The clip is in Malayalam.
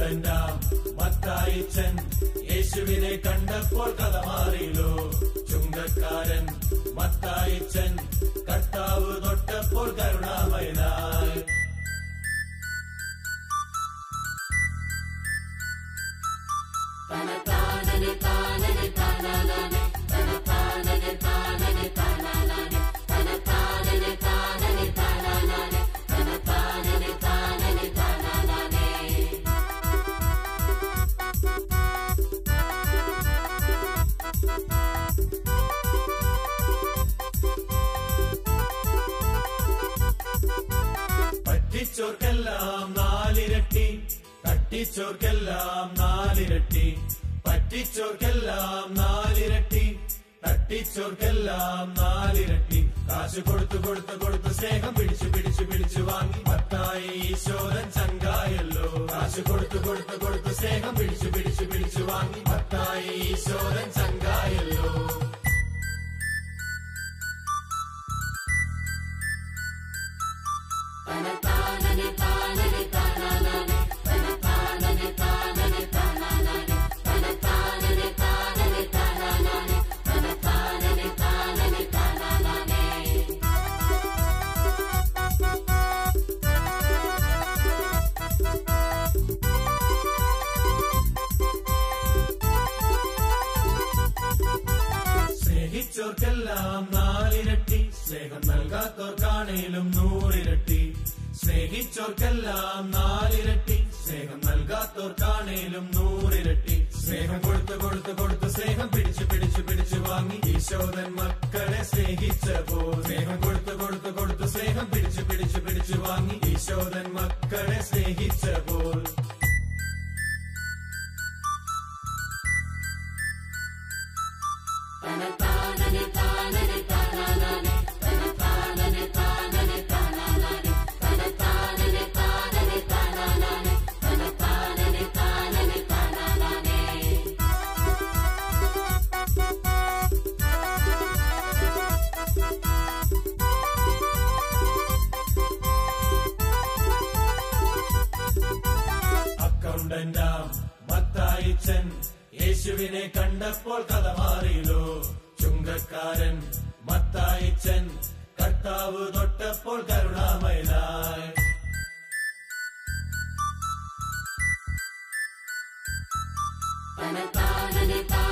അക്കൗണ്ടന്റാം മത്തായിച്ചൻ യേശുവിനെ കണ്ടപ്പോൾ കഥ മാറിയില്ലോ ചുങ്കക്കാരൻ മത്തായിച്ചൻ കർത്താവ് തൊട്ടപ്പോൾ കരുണാമയനായി പറ്റിച്ചോർക്കെല്ലാം നാലിരട്ടി തട്ടിച്ചോർക്കെല്ലാം നാലിരട്ടി പറ്റിച്ചോർക്കെല്ലാം നാലിരട്ടി തട്ടിച്ചോർക്കെല്ലാം നാലിരട്ടി കാശ് കൊടുത്തു കൊടുത്തു കൊടുത്തു സ്നേഹം പിടിച്ചു പിടിച്ചു പിടിച്ചു വാങ്ങി മത്തായി ഈശോരൻ ചങ്കായല്ലോ കാശ് കൊടുത്തു കൊടുത്തു കൊടുത്തു സ്നേഹം പിടിച്ചു പിടിച്ചു പിടിച്ചു വാങ്ങി മത്തായി ഈശോരൻ ചങ്കായല്ലോ സ്നേഹിച്ചോർക്കെല്ലാം നാലിരട്ടി സ്നേഹം നൽകാത്തോർക്കാണേലും നൂറിരട്ടി സ്നേഹിച്ചോർക്കെല്ലാം നാലിരട്ടി സ്നേഹം നൽകാത്തോർക്കാണേലും നൂറിരട്ടി സ്നേഹം കൊടുത്തു കൊടുത്തു കൊടുത്തു സ്നേഹം പിടിച്ചു പിടിച്ചു പിടിച്ചു വാങ്ങി ഈശോദൻ മക്കളെ സ്നേഹിച്ച പോ സ്നേഹം കൊടുത്തു കൊടുത്തു കൊടുത്തു സ്നേഹം പിടിച്ചു പിടിച്ചു പിടിച്ചു വാങ്ങി ഈശോദൻ മക്കളെ സ്നേഹിച്ച പോൽ അക്കൗണ്ടന്റാം മത്തായിച്ചൻ യേശുവിനെ കണ്ടപ്പോൾ കഥ മാറിയില്ലോ ചുങ്കക്കാരൻ മത്തായിച്ചൻ കർത്താവ് തൊട്ടപ്പോൾ കരുണാമയനായി തനത്താനനെ താ